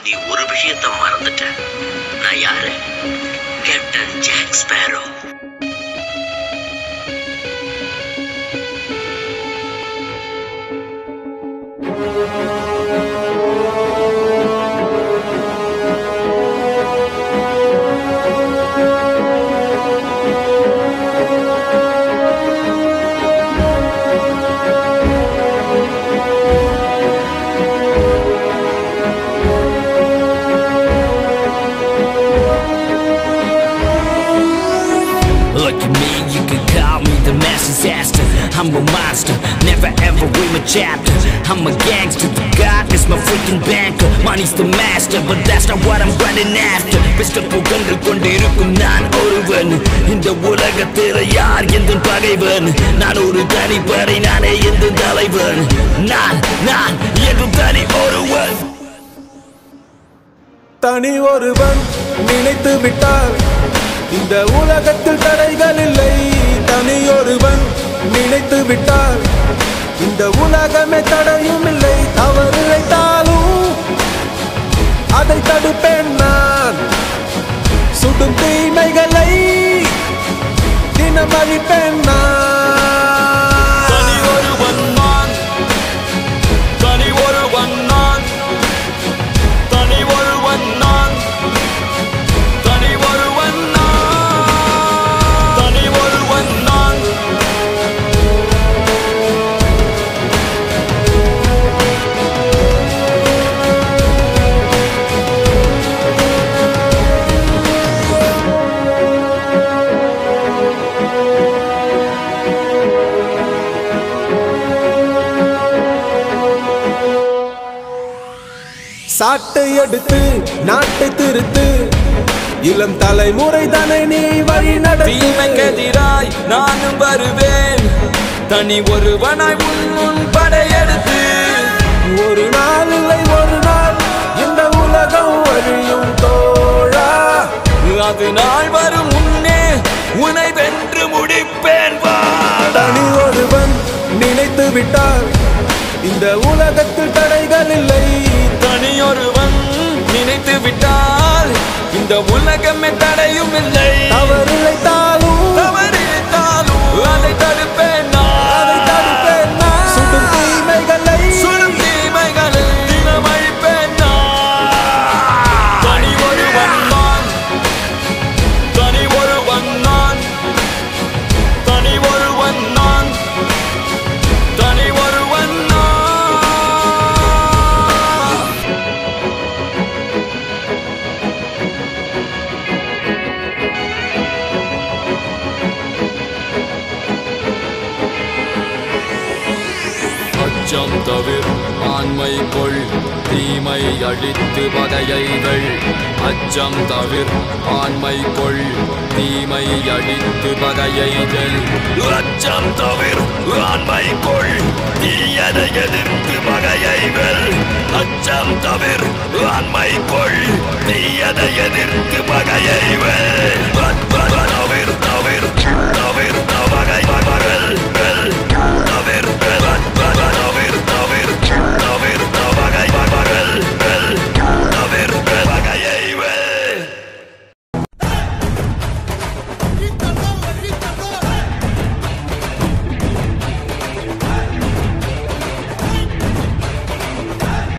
நீ ஒரு விஷயத்த மறந்துட்ட நான் யாரு captain Jack Sparrow Look at me, you can call me the mass disaster. I'm a monster, never ever read my chapter. I'm a gangster, the God is my freaking banker. Money's the master, but that's not what I'm running after. Mr. புகழ்ந்து கொண்டிருக்கும் நான் ஒருவன் இந்த உலகத்தில் யார் எந்த பகைவன் நான் ஒரு தனிப்படை நானே எந்த தலைவன் நான் நான் என்றும் தனி ஒருவன் தனி ஒருவன் நினைத்து விட்டால் இந்த உலகத்தில் தடைகள் இல்லை தனி ஒருவன் நினைத்து விட்டால் இந்த உலகமே தடையும் இல்லை தவறு இழைத்தாலும் அதை தடுப்பேன் நான் சுடும் தீமைகளை தினம் அழிப்பேன் நான் தனி ஒருவன் நான் தனி ஒருவன் நான் தனி ஒருவன் நான் தனி ஒருவன் நான் தனி ஒருவன் நான் சாட்டை எடுத்து நாட்டை திருத்து இளம் தலைமுறை தானே நீ வழி நடத்து தீமைக்கெதிராய் நானும் வருவேன் தனி ஒருவனாய் உன் முன் படையெடுத்து ஒரு நாள் இல்லை ஒரு நாள் இந்த உலகம் அழியும் தோழா அது நாள் வரும் முன்னே உனை வென்று முடிப்பேன் வாடா தனி ஒருவன் நினைத்து விட்டால் இந்த உலகத்தில் தடைகள் இல்லை தனியொருவன் நினைத்து விட்டால் இந்த உலகமே தடையும் இல்லை தவறு இழைத்தாலும் தவறித்தாலும் அதை தடுப்பேன் அதை நான். தடுப்பேன் நான். சுடும் தீமைகளை சுடும் தீமைகளை தினமழிப்பேன் நான். தனி ஒருவன் நான் தனி ஒருவன் நான் தனி ஒருவன் நான் தனி ஒருவன் நான் அச்சம் தவிர ஆண்மை கொள் தீமை அழித்து பகையைகள் அச்சம் தவிர ஆண்மை கொள் தீமை அழித்து பகையைகள் அச்சம் தவிர ஆண்மை கொள் தீயதை எதிர்த்து பகையைகள் அச்சம் தவிர ஆண்மை கொள் தீயதை எதிர்த்து பகையைகள்